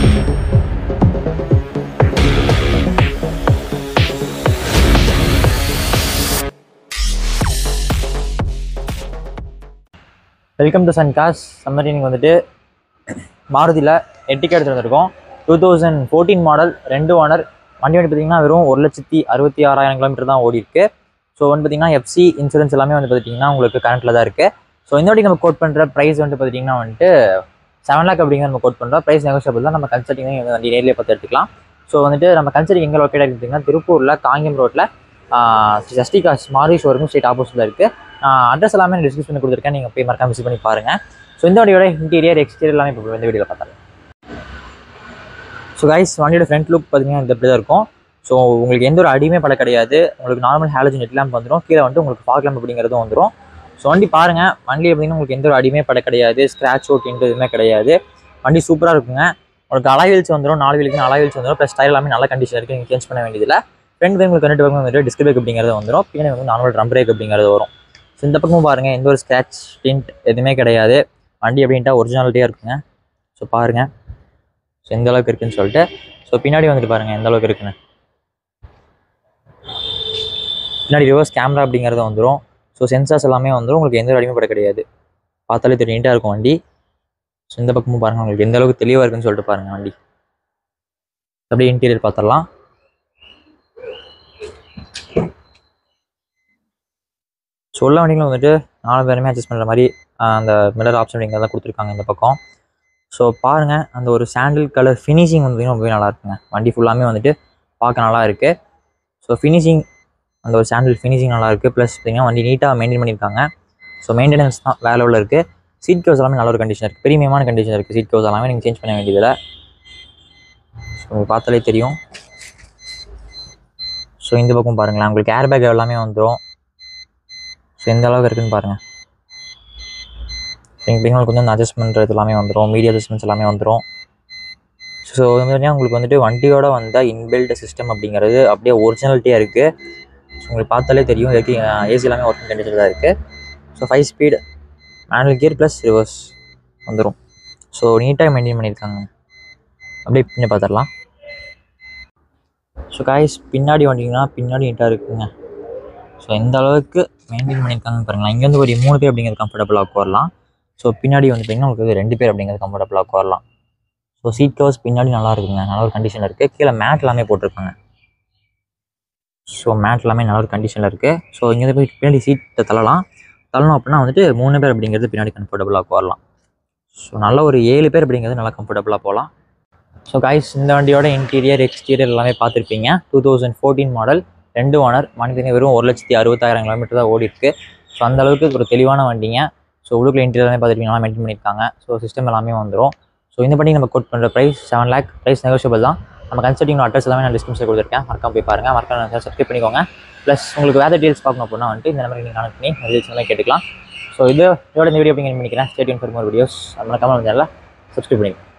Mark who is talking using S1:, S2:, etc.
S1: welcome to Sun cars சம்மரிங் வந்துட்டு மாருதியில் எட்டிக்கு எடுத்து வந்திருக்கோம் டூ தௌசண்ட் ஃபோர்டீன் மாடல் ரெண்டு ஓனர் வண்டி வந்து பார்த்தீங்கன்னா வெறும் ஒரு லட்சத்தி அறுபத்தி ஆறாயிரம் கிலோமீட்டர் தான் ஓடி இருக்கு ஸோ வந்து பார்த்தீங்கன்னா எஃப்சி இன்சூரன்ஸ் எல்லாமே வந்து பார்த்தீங்கன்னா உங்களுக்கு கரண்ட்டில் தான் இருக்குது ஸோ இந்த வாட்டி நம்ம கோட் பண்ணுற ப்ரைஸ் வந்து பார்த்தீங்கன்னா வந்துட்டு செவன் லேக் அப்படிங்கிற நம்ம கோட் பண்ணுறோம் ப்ரைஸ் நெகோஷியபிள் தான் நம்ம கன்சல்டிங் வந்து வண்டி நேர்லேயே பார்த்து எடுத்துக்கலாம் ஸோ வந்துட்டு நம்ம கன்சல்டிங் எங்கே லொக்கேட் பார்த்தீங்கன்னா திருப்பூரில் காங்கியம் ரோட்டில் ஜஸ்டி காஸ் மாரி ஷோருக்கும் ஸ்ட்ரீட் ஆப்போசிட்டில் இருக்குது அட்ரஸ் எல்லாமே நான் டிஸ்கிரிப்ஷன் கொடுத்துருக்கேன் நீங்கள் போய் மறக்காம விசிட் பண்ணி பாருங்கள் ஸோ இந்த வண்டியோட இன்டீரியர் எக்ஸ்டீரியர் எல்லாமே இப்போ இந்த வீடியோவில் பார்த்தாங்க ஸோ கைஸ் வண்டியோட ஃப்ரண்ட் லுக் பார்த்தீங்கன்னா இந்த இப்படி தான் இருக்கும் ஸோ உங்களுக்கு எந்த ஒரு அடியுமே பட கிடையாது உங்களுக்கு நார்மல் ஹேலஜன் ஹெட் லேம்ப் வந்துடும் கீழே வந்துட்டு உங்களுக்கு ஃபாக் லேம்ப் அப்படிங்கிறதும் வந்துடும் ஸோ வண்டி பாருங்கள் வண்டி பார்த்தீங்கன்னா உங்களுக்கு எந்த ஒரு அடியுமே பட கிடையாது ஸ்க்ராட்ச் ஓட் எதுவுமே கிடையாது வண்டி சூப்பராக இருக்குங்க உங்களுக்கு அலாய் வீல்ஸ் வந்துடும் நாலு வீலுக்கு அலாய் வீல்ஸ் வந்துடும் ப்ளஸ் டயர் எல்லாமே நல்ல கண்டிஷன் இருக்குது நீங்கள் சேஞ்ச் பண்ண வேண்டியதில்லை ஃப்ரண்ட் பேக் உங்களுக்கு ரெண்டு பக்கம் வந்துட்டு டிஸ்க் பிரேக் அப்படிங்கிறது வந்துடும் பின்னாடி வந்து நார்மல் ட்ரம் பிரேக் அப்படிங்கிறது வரும் ஸோ இந்த பக்கமும் பாருங்கள் எந்த ஒரு ஸ்க்ராட்ச் டிண்ட் எதுவுமே கிடையாது வண்டி அப்படின்ட்டா ஒரிஜினாலிட்டியாக இருக்குங்க ஸோ பாருங்கள் ஸோ எந்த அளவுக்கு இருக்குன்னு சொல்லிட்டு ஸோ பின்னாடி வந்துட்டு பாருங்கள் எந்த அளவுக்கு இருக்குன்னு பின்னாடி ரிவர்ஸ் கேமரா அப்படிங்கிறது வந்துடும் ஸோ சென்சார்ஸ் எல்லாமே வந்துடும் உங்களுக்கு எந்த ஒரு அடிமைப்பட கிடையாது பார்த்தாலே தெரியும் நீட்டாக இருக்கும் வண்டி ஸோ இந்த பக்கமும் பாருங்கள் உங்களுக்கு எந்த அளவுக்கு தெளிவாக இருக்குன்னு சொல்லிட்டு பாருங்கள் வண்டி அப்படியே இன்டீரியர் பார்த்துடலாம் ஸோ உள்ள வண்டிகளும் வந்துட்டு நாலு பேருமே அட்ஜஸ்ட் பண்ணுற மாதிரி ஆஹ், அந்த மில்லர் ஆப்ஷன் அப்படிங்கிறத கொடுத்துருக்காங்க இந்த பக்கம் ஸோ பாருங்கள் அந்த ஒரு சாண்டில் கலர் ஃபினிஷிங் வந்து ரொம்பவே நல்லா இருக்குங்க வண்டி ஃபுல்லாமே வந்துட்டு பார்க்க நல்லா இருக்குது ஸோ ஃபினிஷிங் அந்த ஒரு சாண்டில் ஃபினிஷிங் நல்லா இருக்குது ப்ளஸ் பார்த்தீங்கன்னா வண்டி நீட்டாக மெயின்டைன் பண்ணியிருக்காங்க ஸோ மெயின்டெனன்ஸ் தான் வேலை உள்ள இருக்குது சீட் கவர்ஸ் எல்லாமே நல்ல ஒரு கண்டிஷன் இருக்குது பிரீமியமான கண்டிஷன் இருக்குது சீட் கவர்ஸ் எல்லாமே நீங்கள் சேஞ்ச் பண்ண வேண்டியதில்லை ஸோ உங்களுக்கு பார்த்தாலே தெரியும் ஸோ இந்த பக்கம் பாருங்களேன் உங்களுக்கு ஏர் பேக் எல்லாமே வந்துடும் ஸோ எந்த அளவுக்கு இருக்குன்னு பாருங்கள் எங்கள் உங்களுக்கு வந்து அந்த அட்ஜஸ்ட் பண்ணுறது எல்லாமே வந்துடும் மீடியா அட்ஜஸ்ட்மெண்ட்ஸ் எல்லாமே வந்துடும் ஸோ இது மாதிரியா உங்களுக்கு வந்துட்டு வண்டியோட வந்த இன்பில்ட் சிஸ்டம் அப்படிங்கிறது அப்படியே ஒரிஜினாலிட்டியாக இருக்குது ஸோ உங்களுக்கு பார்த்தாலே தெரியும் இதுக்கு ஏசி எல்லாமே ஒர்க்கிங் கண்டிஷன் தான் இருக்குது so five speed manual gear plus reverse வந்துடும் ஸோ நீட்டாக மெயின்டைன் பண்ணியிருக்காங்க அப்படியே பின்ன பார்த்துடலாம் ஸோ காய்ஸ் பின்னாடி வண்டிங்கன்னா பின்னாடி நீட்டாக இருக்குங்க ஸோ எந்த அளவுக்கு மெயின்டைன் பண்ணியிருக்காங்கன்னு பாருங்களேன் இங்கேருந்து ஒரு மூணு பேர் அப்படிங்கிறது கம்ஃபர்டபுளாக உட்காரலாம் ஸோ பின்னாடி வந்து பார்த்தீங்கன்னா உங்களுக்கு ரெண்டு பேர் அப்படிங்கிறது கம்ஃபர்டபுளாக உட்காரலாம் ஸோ சீட் கவர்ஸ் பின்னாடி நல்லா இருக்குங்க நல்ல ஒரு கண்டிஷனில் இருக்குது கீழே மேட் எல்லாமே போட்டிருக்காங்க ஸோ மேட் எல்லாமே நல்ல ஒரு கண்டிஷனில் இருக்குது ஸோ இங்கே போய் பின்னாடி சீட்டை தள்ளலாம் தள்ளணும் அப்படின்னா வந்துட்டு மூணு பேர் அப்படிங்கிறது பின்னாடி கம்ஃபர்டபுளாக உட்காரலாம் ஸோ நல்ல ஒரு ஏழு பேர் அப்படிங்கிறது நல்லா கம்ஃபர்டபுளாக போகலாம் ஸோ காய்ஸ் இந்த வண்டியோட இன்டீரியர் எக்ஸ்டீரியர் எல்லாமே பார்த்துருப்பீங்க டூ தௌசண்ட் ஃபோர்டீன் மாடல் ரெண்டு ஓனர் வண்டி வெறும் ஒரு லட்சத்தி அறுபத்தாயிரம் கிலோமீட்டர் தான் ஓடி இருக்கு ஸோ அந்த அளவுக்கு ஒரு தெளிவான வண்டிங்க ஸோ உள்ளுக்குள்ள இன்டீரியர் எல்லாமே பார்த்துருப்பீங்க நல்லா மெயின்டைன் பண்ணியிருக்காங்க ஸோ சிஸ்டம் எல்லாமே வந்துடும் ஸோ இந்த பண்ணி நம்ம கோட் பண்ணுற price seven lakh price negotiable தான் நம்ம கன்சல்டிங் அட்ரஸ் எல்லாமே நான் டிஸ்கிரிப்ஷன் கொடுத்துருக்கேன் மறக்காம போய் பாருங்கள் மறக்காம சப்ஸ்கிரைப் பண்ணிக்கோங்க ப்ளஸ் உங்களுக்கு வேறு டீல்ஸ் பார்க்கணும் அப்படின்னா வந்துட்டு இந்த நம்பருக்கு நீங்கள் கனெக்ட் பண்ணி டீல்ஸ் எல்லாம் கேட்டுக்கலாம் ஸோ இது இதோட இந்த வீடியோ அப்படிங்க நினைக்கிறேன் ஸ்டேடியம் ஃபார் மோர் வீடியோஸ் மறக்காம சேனலில் சப்ஸ்கிரைப் பண்ணிக்கோங்க